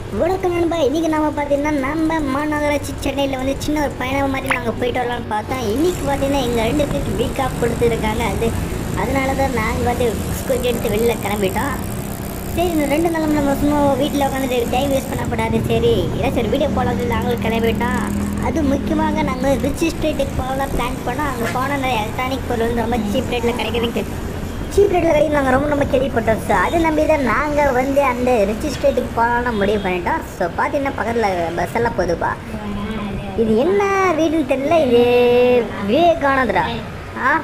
வணக்கம் நண்பா இன்றைக்கி நம்ம பார்த்தீங்கன்னா நம்ம மாநகராட்சி சென்னையில் வந்து சின்ன ஒரு பயணம் மாதிரி நாங்கள் போயிட்டு வரலாம்னு பார்த்தோம் இன்றைக்கி பார்த்தீங்கன்னா எங்கள் ரெண்டு பேருக்கு வீக் ஆஃப் கொடுத்துருக்காங்க அது அதனால தான் நாங்கள் வந்து ஸ்கூட்டி எடுத்து வெளில கிளம்பிட்டோம் சரி இந்த ரெண்டு நாளும் நம்ம சும்மா வீட்டில் உட்காந்துட்டு டைம் வேஸ்ட் பண்ணக்கூடாது சரி ஏதாச்சும் ஒரு வீடியோ போகலாம் நாங்களும் கிளம்பிட்டோம் அது முக்கியமாக நாங்கள் ரிச்சி ஸ்ட்ரீட்டுக்கு போகலாம் பிளான் பண்ணோம் அங்கே போனால் நிறைய எலக்ட்ரானிக் பொருள் வந்து ரொம்ப சீப் ரேட்டில் கிடைக்குதுன்னு சீப் ரேட்டில் கிடைக்கும் நாங்கள் ரொம்ப ரொம்ப கேள்விப்பட்டோம் ஸோ அது நம்பி தான் நாங்கள் வந்து அந்த ரிச்சி ஸ்ட்ரீட்டுக்கு போகலாம்னு முடிவு பண்ணிட்டோம் ஸோ பார்த்தீங்கன்னா பக்கத்தில் பஸ் எல்லாம் போகுதுப்பா இது என்ன வீடுன்னு தெரியல இது விவேகானந்தரா ஆ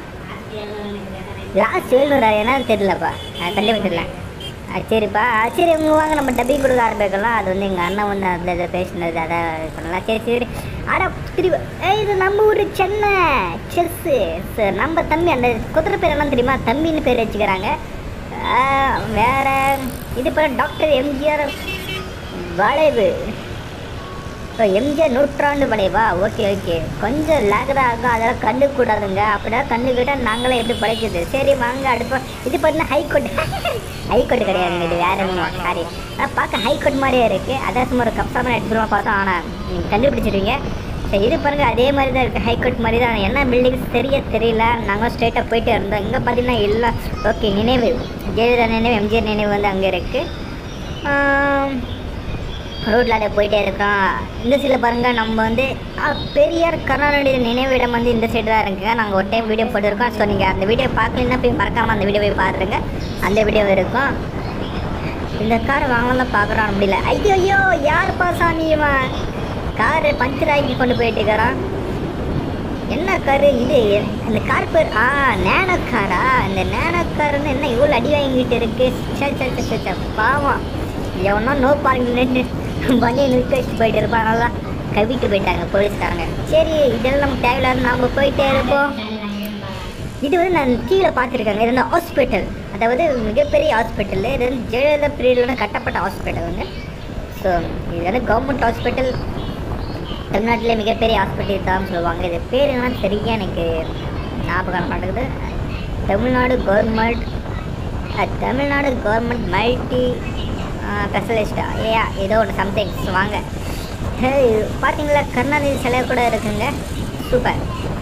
லாஸ்ட் எழுநூறா என்னன்னு தெரியலப்பா கண்டிப்பாக தெரியல ஆ, சரிப்பா ஆ, சரி உங்க வாங்க நம்ம டப்பிங் கொடுக்க ஆரம்பிக்கலாம் அது வந்து எங்கள் அண்ணன் வந்து அந்த இதை பேசினது அதை இது பண்ணலாம் சரி சரி அட திரும்ப ஏய் இது நம்ம ஊர் சென்னை செஸ்ஸு சார் நம்ம தம்பி அந்த குதிரை பேர் என்ன தெரியுமா தம்பின்னு பேர் வச்சுக்கிறாங்க ஆ, வேற இது பேர் டாக்டர் எம்ஜிஆர் வளைவு இப்போ எம்ஜிஆர் நூற்றாண்டு வளைவா ஓகே ஓகே கொஞ்சம் லேகதாக ஆகும் அதெல்லாம் கண்டுக்கூடாதுங்க அப்படின்னா கண்டுக்கிட்டால் நாங்களே எப்படி படைக்கிறது சரி வாங்க அடுப்ப இது பார்த்தீங்கன்னா ஹைகோர்ட் ஹைகோர்ட் கிடையாதுங்க இது வேற ஒன்றும் சாரி பார்க்க ஹைகோர்ட் மாதிரியே இருக்குது அதான் சும்மா ஒரு கப்சாமல் எடுத்துருவா பார்த்தோம் ஆனால் நீங்கள் கண்டுபிடிச்சிருவீங்க சரி இது பாருங்கள் அதே மாதிரி தான் இருக்குது ஹைகோர்ட் மாதிரி தான் என்ன பில்டிங்ஸ் தெரிய தெரியல நாங்கள் ஸ்ட்ரெயிட்டாக போயிட்டே இருந்தோம் இங்கே பார்த்தீங்கன்னா எல்லாம் ஓகே நினைவு ஜெயலலிதா நினைவு எம்ஜிஆர் நினைவு வந்து அங்கே இருக்குது ரோட்டில் அப்படியே போயிட்டே இருக்கோம் இந்த சைடில் பாருங்கள் நம்ம வந்து ஆ, பெரியார் கருணாநிதி நினைவிடம் வந்து இந்த சைடு தான் இருக்குங்க நாங்கள் ஒரு டைம் வீடியோ போட்டிருக்கோம் ஸோ நீங்கள் அந்த வீடியோ பார்க்கலன்னா போய் மறக்காமல் அந்த வீடியோ போய் பாருங்க அந்த வீடியோ இருக்கும் இந்த கார் வாங்கலாம் தான் பார்க்குறோம் முடியல ஐயோ ஐயோ யாருப்பா சாமி இவன் காரு பஞ்சர் ஆகி கொண்டு போயிட்டு இருக்கிறான் என்ன காரு இது இந்த கார் பேர் ஆ நேனோ காரா இந்த நேனோ காருன்னு என்ன இவ்வளோ அடி வாங்கிட்டு இருக்கு சே சே சே, சே சே பாவம் எவனோ நோ பார்க்கிங் நின்று வண்டியை நிறுத்தி வச்சுட்டு போயிட்டு இருப்பான் நல்லா கவிட்டு போயிட்டாங்க போலீஸ்காரங்க சரி இதெல்லாம் நமக்கு தேவையில்லாத நாம போயிட்டே இருப்போம் இது வந்து நான் டிவியில் பார்த்துருக்கேங்க இது வந்து ஹாஸ்பிட்டல் அதாவது மிகப்பெரிய ஹாஸ்பிட்டல் இது வந்து ஜெயலலிதா பீரியடில் கட்டப்பட்ட ஹாஸ்பிட்டல் வந்து ஸோ இது வந்து கவர்மெண்ட் ஹாஸ்பிட்டல் தமிழ்நாட்டிலே மிகப்பெரிய ஹாஸ்பிட்டல் தான் சொல்லுவாங்க இது பேர் என்னன்னு சரியா எனக்கு ஞாபகம் வர மாட்டேங்குது Tamil Nadu government Tamil Nadu government multi ஸ்பெஷலிஸ்டா ஏயா ஏதோ ஒன்று சம்திங்ஸ் வாங்க ஹே, பார்த்தீங்களா கருணாநிதி சிலை கூட இருக்குங்க சூப்பர்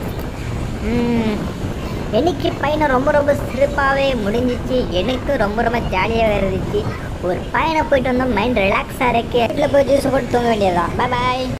ம், இன்னைக்கு பயணம் ரொம்ப ரொம்ப சிறப்பாகவே முடிஞ்சிச்சு எனக்கு ரொம்ப ரொம்ப ஜாலியாக இருந்துச்சு ஒரு பயணம் போயிட்டு வந்தோம் மைண்ட் ரிலாக்ஸாக இருக்கு வீட்டில் போய் ஜூஸ் போட்டு தூங்க வேண்டியதுதான் பாய்